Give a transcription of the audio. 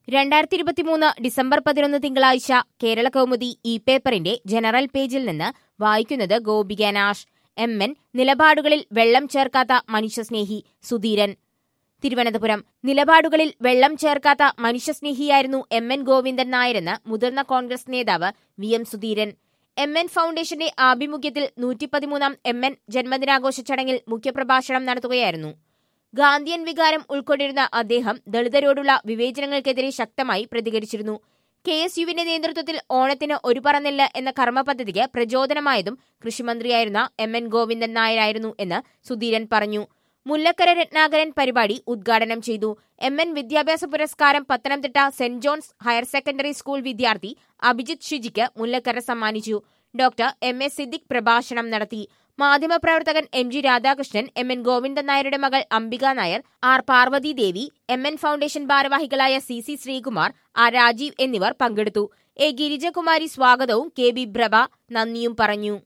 രണ്ടായിരത്തി ഇരുപത്തിമൂന്ന് ഡിസംബർ പതിനൊന്ന് തിങ്കളാഴ്ച കേരള കൗമുദി ഇ പേപ്പറിന്റെ ജനറൽ പേജിൽ നിന്ന് വായിക്കുന്നത് ഗോപിക നാഷ് എം എൻ നിലപാടുകളിൽ വെള്ളം ചേർക്കാത്ത മനുഷ്യസ്നേഹി സുധീരൻ തിരുവനന്തപുരം നിലപാടുകളിൽ വെള്ളം ചേർക്കാത്ത മനുഷ്യസ്നേഹിയായിരുന്നു എം എൻ ഗോവിന്ദൻ നായരെന്ന് മുതിർന്ന കോൺഗ്രസ് നേതാവ് V M Sudheeran M N ഫൗണ്ടേഷന്റെ ആഭിമുഖ്യത്തിൽ നൂറ്റിപ്പതിമൂന്നാം എം എൻ ജന്മദിനാഘോഷ ചടങ്ങിൽ മുഖ്യപ്രഭാഷണം നടത്തുകയായിരുന്നു ഗാന്ധിയൻ വികാരം ഉൾക്കൊണ്ടിരുന്ന അദ്ദേഹം ദളിതരോടുള്ള വിവേചനങ്ങൾക്കെതിരെ ശക്തമായി പ്രതികരിച്ചിരുന്നു കെ എസ് യുവിന്റെ നേതൃത്വത്തിൽ ഓണത്തിന് ഒരു പറന്നില്ല എന്ന കർമ്മ പദ്ധതിക്ക് പ്രചോദനമായതും കൃഷിമന്ത്രിയായിരുന്ന എം എൻ ഗോവിന്ദൻ നായരായിരുന്നു എന്ന് സുധീരൻ പറഞ്ഞു മുല്ലക്കര രത്നാകരൻ പരിപാടി ഉദ്ഘാടനം ചെയ്തു എം എൻ വിദ്യാഭ്യാസ പുരസ്കാരം Pathanamthitta Saint John's higher secondary school വിദ്യാർത്ഥി അഭിജിത് ഷിജിക്ക് മുല്ലക്കര സമ്മാനിച്ചു ഡോക്ടർ എം എ സിദ്ദിഖ് പ്രഭാഷണം നടത്തി മാധ്യമപ്രവർത്തകൻ M G Radhakrishnan M N Govindan നായരുടെ മകൾ Ambika Nair R Parvathi Devi M N foundation ഭാരവാഹികളായ C C Sreekumar R Rajeev എന്നിവർ പങ്കെടുത്തു എ ഗിരിജകുമാരി സ്വാഗതവും കെ ബി പ്രഭ നന്ദിയും പറഞ്ഞു